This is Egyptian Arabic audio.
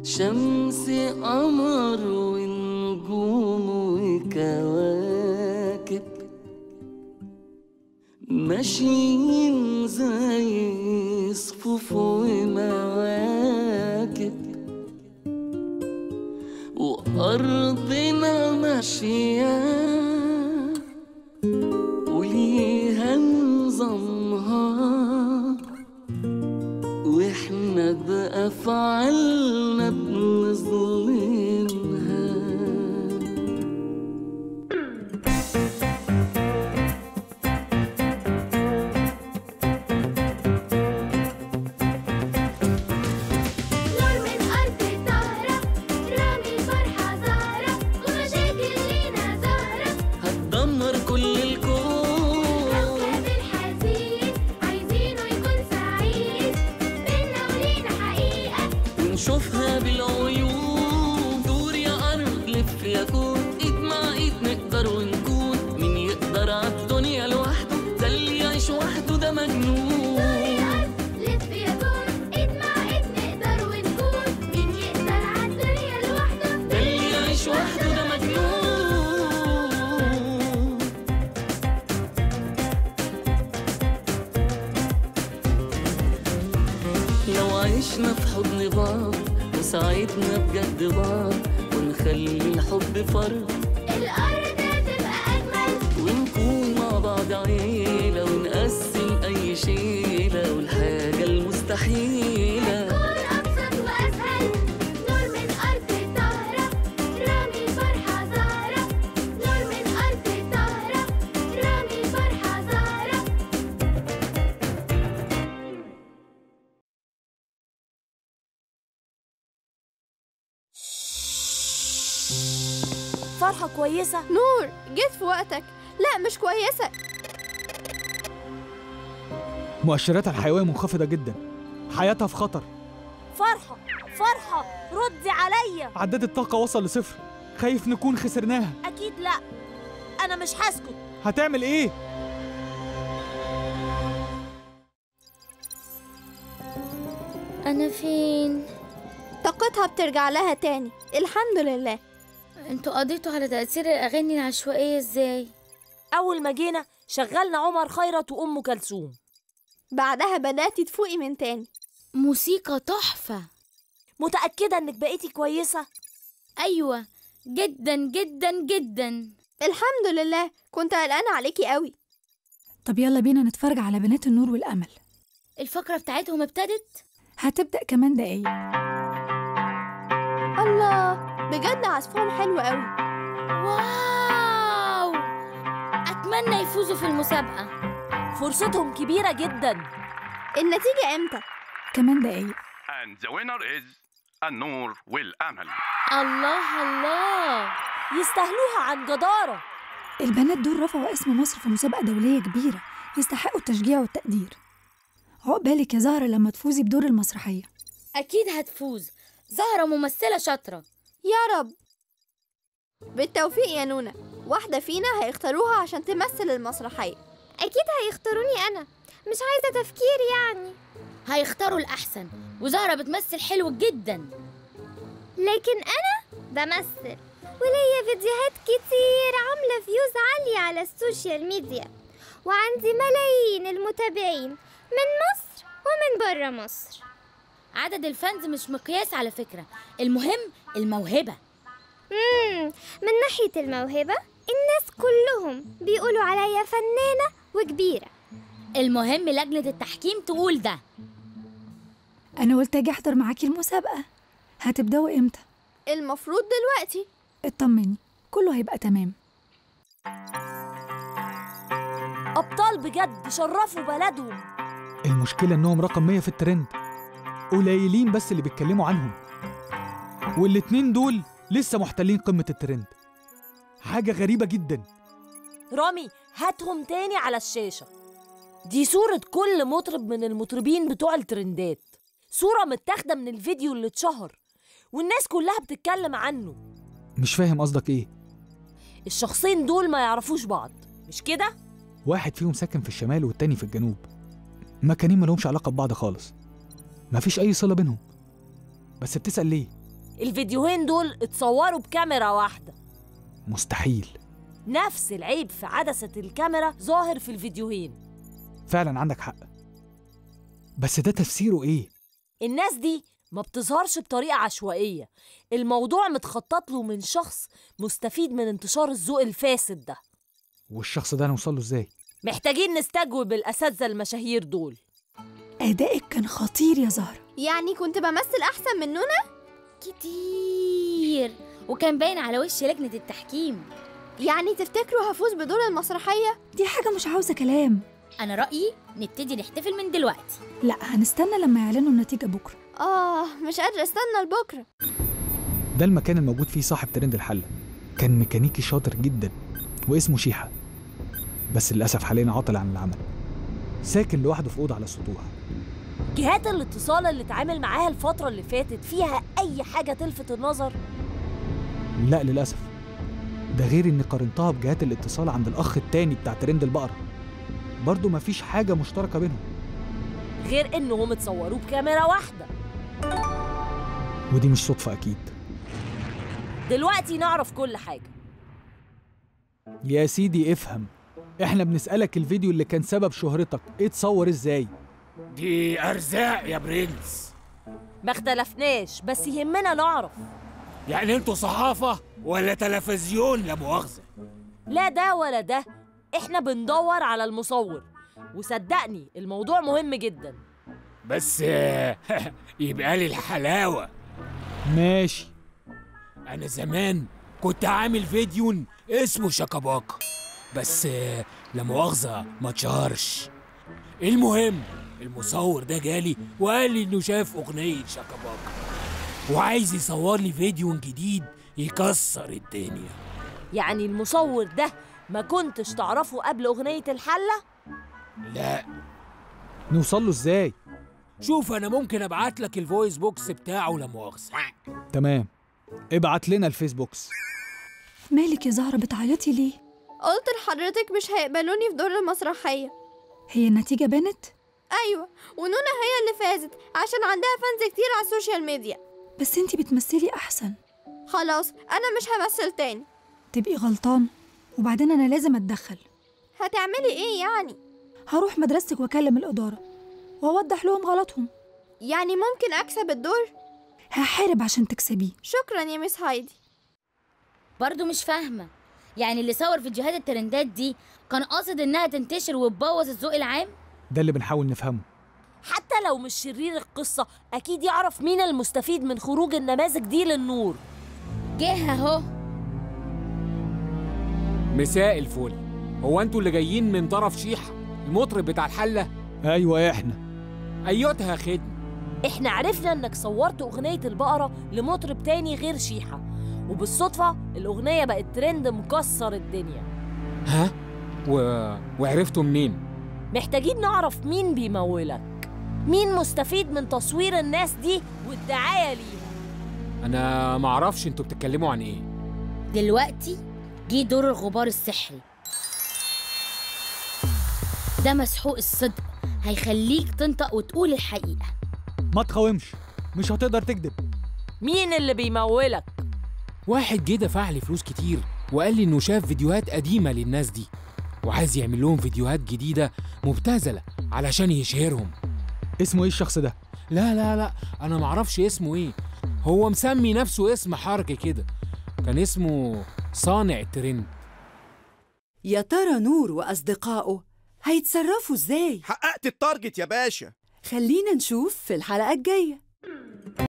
شمس قمر ونجوم وكواكب ماشيين زي صفوف ومواكب وأرضنا ماشية وليها نظامها واحنا بأفعالنا بنظلمها نور من أرض الطهرة رامي الفرحة زهرة ومشاكل لينا زهرة هتدمر كل الكون كوكب الحزين عايزينه يكون سعيد بينا ولينا حقيقة ونشوفها بالعيون دور يا أرض لف يا كون إيد مع إيد نقدر ونكون مين يقدر عالدنيا لوحده ده اللي يعيش وحده ده مجنون لف يا كون ايد مع ايد نقدر ونكون مين يقدر عالدنيا لوحده ده اللي يعيش وحده ده مجنون لو عشنا في حضن بعض وساعدنا بجد بعض ونخلي الحب فرد الأرض هتبقى أجمل ونكون مع بعض عيلة ونقسم أي شيلة والحاجة المستحيلة كون أبسط وأسهل نور من أرض الطهرة رامي الفرحة زهرة نور من أرض الطهرة رامي الفرحة زهرة فرحة كويسة نور جيت في وقتك لا مش كويسة مؤشرات الحيوية منخفضة جدا حياتها في خطر فرحة فرحة ردي عليا عداد الطاقة وصل لصفر خايف نكون خسرناها أكيد لأ أنا مش هسكت هتعمل ايه؟ أنا فين؟ طاقتها بترجع لها تاني الحمد لله انتوا قضيتوا على تأثير الأغاني العشوائية ازاي؟ أول ما جينا شغلنا عمر خيرت وأم كلثوم بعدها بدأتي تفوقي من تاني موسيقى تحفة متأكدة إنك بقيتي كويسة أيوة جدا جدا جدا الحمد لله كنت قلقانة عليكي قوي طب يلا بينا نتفرج على بنات النور والأمل الفقرة بتاعتهم ابتدت هتبدأ كمان دقايق الله بجد عزفهم حلو قوي واو أتمنى يفوزوا في المسابقة فرصتهم كبيرة جدا النتيجة امتى؟ كمان دقايق And the winner is النور والأمل الله الله يستاهلوها عن جدارة البنات دول رفعوا اسم مصر في مسابقة دولية كبيرة يستحقوا التشجيع والتقدير عقبالك يا زهرة لما تفوزي بدور المسرحية أكيد هتفوز زهرة ممثلة شاطرة يا رب بالتوفيق يا نونا واحدة فينا هيختاروها عشان تمثل المسرحية أكيد هيختاروني أنا مش عايزة تفكير يعني هيختاروا الأحسن وزهرة بتمثل حلو جدا لكن أنا بمثل وليا فيديوهات كتير عاملة فيوز عالية على السوشيال ميديا وعندي ملايين المتابعين من مصر ومن برا مصر عدد الفانز مش مقياس على فكرة المهم الموهبة مم. من ناحية الموهبة الناس كلهم بيقولوا عليا فنانة وكبيرة المهم لجنة التحكيم تقول ده أنا قلت أجي أحضر معاكي المسابقة هتبدأوا إمتى؟ المفروض دلوقتي اطمني كله هيبقى تمام أبطال بجد شرفوا بلدهم المشكلة إنهم رقم 100 في الترند قليلين بس اللي بيتكلموا عنهم والاتنين دول لسه محتلين قمة الترند حاجة غريبة جدا رامي هاتهم تاني على الشاشة دي صورة كل مطرب من المطربين بتوع الترندات صورة متاخدة من الفيديو اللي اتشهر والناس كلها بتتكلم عنه مش فاهم قصدك إيه الشخصين دول ما يعرفوش بعض مش كده؟ واحد فيهم ساكن في الشمال والتاني في الجنوب مكانين ملهمش علاقة ببعض خالص مفيش أي صلة بينهم بس بتسأل ليه؟ الفيديوهين دول اتصوروا بكاميرا واحدة مستحيل نفس العيب في عدسة الكاميرا ظاهر في الفيديوهين فعلا عندك حق بس ده تفسيره ايه الناس دي ما بتظهرش بطريقة عشوائية الموضوع متخطط له من شخص مستفيد من انتشار الذوق الفاسد ده والشخص ده نوصل له ازاي محتاجين نستجوب الأساتذة المشاهير دول أدائك كان خطير يا زهرة يعني كنت بمثل احسن من نونا كتير وكان باين على وش لجنة التحكيم يعني تفتكروا هفوز بدور المسرحيه دي حاجة مش عاوزة كلام أنا رأيي نبتدي نحتفل من دلوقتي لا هنستنى لما يعلنوا النتيجة بكرة اه مش قادره استنى لبكره ده المكان الموجود فيه صاحب ترند الحلة كان ميكانيكي شاطر جدا واسمه شيحة بس للأسف حاليا عاطل عن العمل ساكن لوحده في أوضة على السطوح جهات الاتصال اللي اتعامل معاها الفترة اللي فاتت فيها أي حاجة تلفت النظر لا للأسف ده غير إني قارنتها بجهات الاتصال عند الأخ التاني بتاع ترند البقرة برضه مفيش حاجة مشتركة بينهم غير إنهم اتصوروا بكاميرا واحدة ودي مش صدفة أكيد دلوقتي نعرف كل حاجة يا سيدي افهم احنا بنسألك الفيديو اللي كان سبب شهرتك اتصور ازاي دي أرزاق يا برنس ما اختلفناش بس يهمنا نعرف يعني انتوا صحافة ولا تلفزيون لا مؤاخذة لا ده ولا ده احنا بندور على المصور وصدقني الموضوع مهم جدا بس آه، يبقى لي الحلاوة ماشي أنا زمان كنت عامل فيديو اسمه شكباكا بس آه، لا مؤاخذة ما اتشهرش المهم المصور ده جالي وقال لي إنه شاف أغنية شكباكا وعايز يصور لي فيديو جديد يكسر الدنيا يعني المصور ده ما كنتش تعرفه قبل أغنية الحلة لا نوصل له ازاي شوف أنا ممكن أبعت لك الفويس بوكس بتاعه لا مؤاخذة تمام ابعت لنا الفيسبوكس مالك يا زهرة بتعيطي ليه؟ قلت لحضرتك مش هيقبلوني في دور المسرحيه هي النتيجة بانت؟ ايوه ونونا هي اللي فازت عشان عندها فانز كتير على السوشيال ميديا بس انتي بتمثلي أحسن خلاص انا مش همثل تاني تبقي غلطان وبعدين أنا لازم أتدخل هتعملي ايه يعني هروح مدرستك وأكلم الإدارة وأوضح لهم غلطهم يعني ممكن اكسب الدور هحارب عشان تكسبيه شكرا يا مس هايدي برضو مش فاهمة يعني اللي صور فيديوهات الترندات دي كان قاصد إنها تنتشر وتبوظ الذوق العام ده اللي بنحاول نفهمه حتى لو مش شرير القصة أكيد يعرف مين المستفيد من خروج النماذج دي للنور جه أهو مساء الفل هو انتوا اللي جايين من طرف شيحة المطرب بتاع الحلة ايوه احنا ايوتها خدمة احنا عرفنا انك صورت أغنية البقرة لمطرب تاني غير شيحة وبالصدفة الأغنية بقت ترند مكسر الدنيا ها و... وعرفتوا منين محتاجين نعرف مين بيمولك مين مستفيد من تصوير الناس دي والدعاية ليها انا معرفش انتوا بتتكلموا عن ايه دلوقتي جه دور الغبار السحري ده مسحوق الصدق هيخليك تنطق وتقول الحقيقة ما تقاومش مش هتقدر تكذب مين اللي بيمولك واحد جه دفع لي فلوس كتير وقال لي انه شاف فيديوهات قديمة للناس دي وعايز يعمل لهم فيديوهات جديدة مبتذلة علشان يشهرهم اسمه ايه الشخص ده لا لا لا انا معرفش اسمه ايه هو مسمي نفسه اسم حركة كده كان اسمه صانع الترند يا ترى نور وأصدقائه هيتصرفوا إزاي؟ حققت التارجت يا باشا خلينا نشوف في الحلقة الجاية